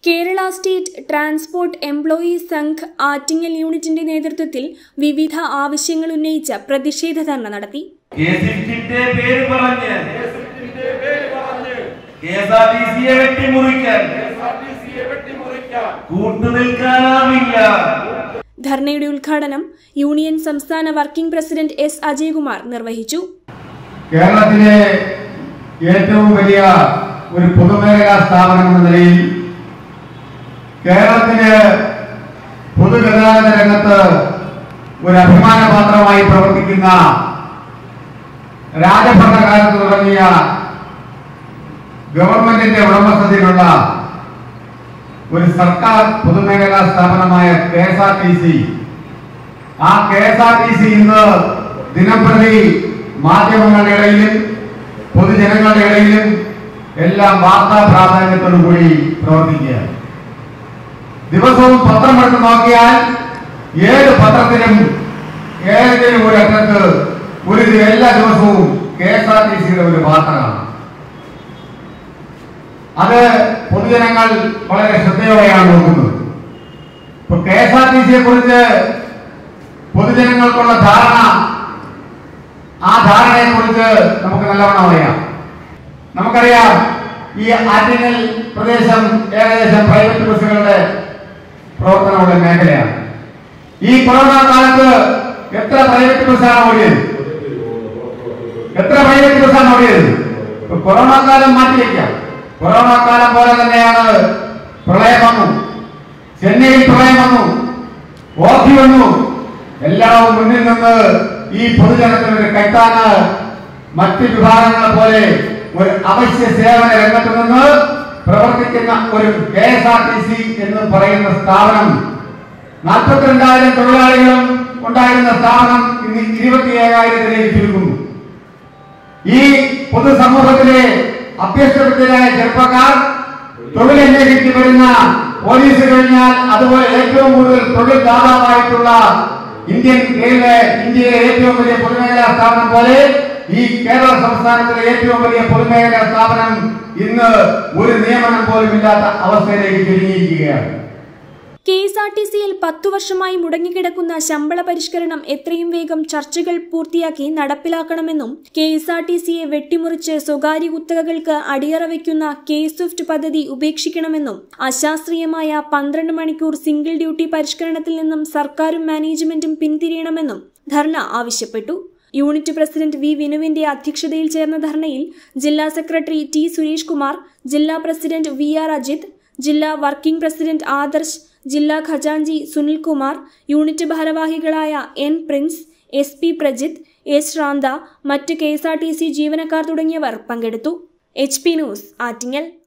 Kerala state transport employees Sangh Attingal യൂണിറ്റിന്റെ നേതൃത്വത്തിൽ വിവിധ ആവശ്യങ്ങൾ ഉന്നയിച്ച് പ്രതിഷേധ ധർണ നടത്തി കേസിന്റെ പേര് പറഞ്ഞ് കെ എസ് ആർ ടി സിയെ വെട്ടിമുറിക്കാൻ കൂട്ടുനിൽക്കാനാവില്ല ധർണയുടെ ഉദ്ഘാടനം യൂണിയൻ സംസ്ഥാന വർക്കിംഗ് പ്രസിഡന്റ് എസ് അജയ്കുമാർ നിർവഹിച്ചു കേരളത്തിലെ ഏറ്റവും വലിയ ഒരു പൊതുമേഖലാ സ്ഥാപനം എന്ന നിലയിൽ കേരളത്തിന് പൊതുഗതാഗത രംഗത്ത് ഒരു അഭിമാനപാത്രമായി പ്രവർത്തിക്കുന്ന രാജഭരണകാലത്ത് തുടങ്ങിയ ഗവൺമെന്റിന്റെ ഉടമസ്ഥതയിലുള്ള ഒരു സർക്കാർ പൊതുമേഖലാ സ്ഥാപനമായ K S R T C ആ K S R T C ഇന്ന് ദിനംപ്രതി മാധ്യമങ്ങളുടെ ഇടയിലും പൊതുജനങ്ങളുടെ ഇടയിലും എല്ലാം വാർത്താ പ്രാധാന്യത്തോടു കൂടി പ്രവർത്തിക്കുകയാണ് ദിവസവും പത്രം എടുത്ത് നോക്കിയാൽ ഏത് പത്രത്തിലും ഏതെങ്കിലും ഒരു അറ്റത്ത് ഒരു ദി- എല്ലാ ദിവസവും കെ എസ് ആർ ടി സിയുടെ ഒരു വാർത്ത കാണാം അത് പൊതുജനങ്ങൾ വളരെ ശ്രദ്ധയോടെയാണ് നോക്കുന്നത് ഇപ്പൊ കെ എസ് ആർ ടി സിയെ കുറിച്ച് പൊതുജനങ്ങൾക്കുള്ള ധാരണ ആ ധാരണയെ കുറിച്ച് നമുക്ക് നല്ലവണ്ണം അറിയാം നമുക്കറിയാം ഈ ആറ്റിങ്ങൽ പ്രദേശം ഏകദേശം പ്രൈവറ്റ് ബസ്സുകളുടെ പ്രവർത്തനമുള്ള മേഖലയാണ് ഈ കൊറോണ കാലത്ത് എത്ര പ്രൈവറ്റ് ബസ്സാണ് ഓടിയത് എത്ര പ്രൈവറ്റ് ബസ്സാണ് ഓടിയത് ഇപ്പൊ കൊറോണ കാലം മാറ്റിവെക്കാം കൊറോണ കാലം പോലെ തന്നെയാണ് പ്രളയം വന്നു ചെന്നൈയിൽ പ്രളയം വന്നു ഓഖി വന്നു എല്ലാം മുന്നിൽ നിന്ന് ഈ പൊതുജനത്തിന് ഒരു കൈത്താന് മറ്റ് വിഭാഗങ്ങളെ പോലെ ഒരു അവശ്യ സേവന രംഗത്ത് നിന്ന് പ്രവർത്തിക്കുന്ന ഒരു K S R T C എന്ന് പറയുന്ന സ്ഥാപനം നാൽപ്പത്തിരണ്ടായിരം തൊഴിലാളികളും ഉണ്ടായിരുന്ന സ്ഥാപനം ഇന്ന് ഇരുപത്തി ഏഴായിരത്തിലേക്ക് ചുരുങ്ങുന്നു ഈ പൊതുസമൂഹത്തിലെ അഭ്യസ്തവിദ്യരായ ചെറുപ്പക്കാർ തൊഴിലന്വേഷിച്ച് വരുന്ന പോലീസ് കഴിഞ്ഞാൽ അതുപോലെ ഏറ്റവും കൂടുതൽ തൊഴിൽ ദാതാവായിട്ടുള്ള ഇന്ത്യൻ റെയിൽവേ ഇന്ത്യയിലെ ഏറ്റവും വലിയ പൊതുമേഖലാ സ്ഥാപനം പോലെ ഈ കേരള സംസ്ഥാനത്തിലെ ഏറ്റവും വലിയ പൊതുമേഖലാ സ്ഥാപനം ഇന്ന് ഒരു നിയമനം പോലും ഇല്ലാത്ത അവസ്ഥയിലേക്ക് ചുരുങ്ങിയിരിക്കുകയാണ് കെ എസ് ആർ ടി സിയിൽ പത്തു വർഷമായി മുടങ്ങിക്കിടക്കുന്ന ശമ്പള പരിഷ്കരണം എത്രയും വേഗം ചർച്ചകൾ പൂർത്തിയാക്കി നടപ്പിലാക്കണമെന്നും കെ എസ് ആർ ടി സിയെ വെട്ടിമുറിച്ച് സ്വകാര്യ കുത്തകകൾക്ക് അടിയറ വയ്ക്കുന്ന കെ സ്വിഫ്റ്റ് പദ്ധതി ഉപേക്ഷിക്കണമെന്നും അശാസ്ത്രീയമായ പന്ത്രണ്ട് മണിക്കൂർ സിംഗിൾ ഡ്യൂട്ടി പരിഷ്കരണത്തിൽ നിന്നും സർക്കാരും മാനേജ്മെന്റും പിന്തിരിയണമെന്നും ധർണ ആവശ്യപ്പെട്ടു യൂണിറ്റ് പ്രസിഡന്റ് വി വിനുവിന്റെ അധ്യക്ഷതയിൽ ചേർന്ന ധർണയിൽ ജില്ലാ സെക്രട്ടറി ടി സുരേഷ് കുമാർ ജില്ലാ പ്രസിഡന്റ് വി ആർ അജിത് ജില്ലാ വർക്കിംഗ് പ്രസിഡന്റ് ആദർശ് ജില്ലാ ഖജാൻജി സുനിൽകുമാർ യൂണിറ്റ് ഭാരവാഹികളായ N Prince S P Prajith S Rantha മറ്റ് K S R T C ജീവനക്കാർ തുടങ്ങിയവർ പങ്കെടുത്തു എച്ച് പി ന്യൂസ് ആറ്റിങ്ങൽ